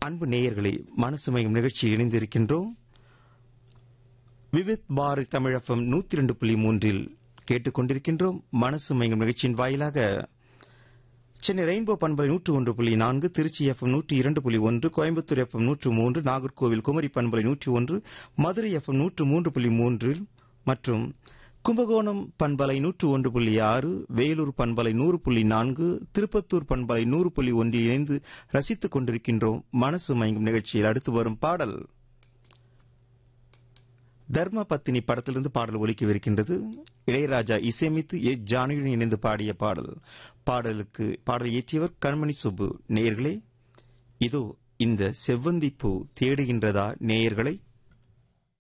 அன்பு நேயர்களே மனசுமயம் நிகழ்ச்சியில் இணைந்திருக்கின்றோம் விவித் பாரதி தமிழகம் நூத்தி ரெண்டு புள்ளி மூன்றில் கேட்டுக்கொண்டிருக்கின்றோம் மனசு மயங்கும் நிகழ்ச்சியின் வாயிலாக சென்னை ரெயின்போ பண்பலை நூற்று ஒன்று புள்ளி நான்கு திருச்சி எஃப்எம் நூற்றி இரண்டு புள்ளி ஒன்று கோயம்புத்தூர் எஃப்எம் நூற்று மூன்று நாகர்கோவில் குமரி பண்பலை நூற்றி ஒன்று மதுரை எஃப்எம் நூற்று மூன்று புள்ளி மூன்றில் மற்றும் கும்பகோணம் பண்பலை நூற்று ஒன்று புள்ளி ஆறு வேலூர் பண்பலை நூறு புள்ளி நான்கு திருப்பத்தூர் பண்பலை நூறு புள்ளி ஒன்றில் இணைந்து ரசித்துக் கொண்டிருக்கின்றோம் மனசு மயங்கும் நிகழ்ச்சியில் அடுத்து வரும் பாடல் தர்ம பத்தினி படத்திலிருந்து பாடல் ஒலிக்கவிருக்கின்றது இளையராஜா இசையமைத்து எ ஜானகியுடன் இணைந்து பாடிய பாடல் பாடலுக்கு பாடல் இயற்றியவர் கண்மணி சுப்பு நேயர்களே இதோ இந்த செவ்வந்தி பூ தேடுகின்றதா நேயர்களை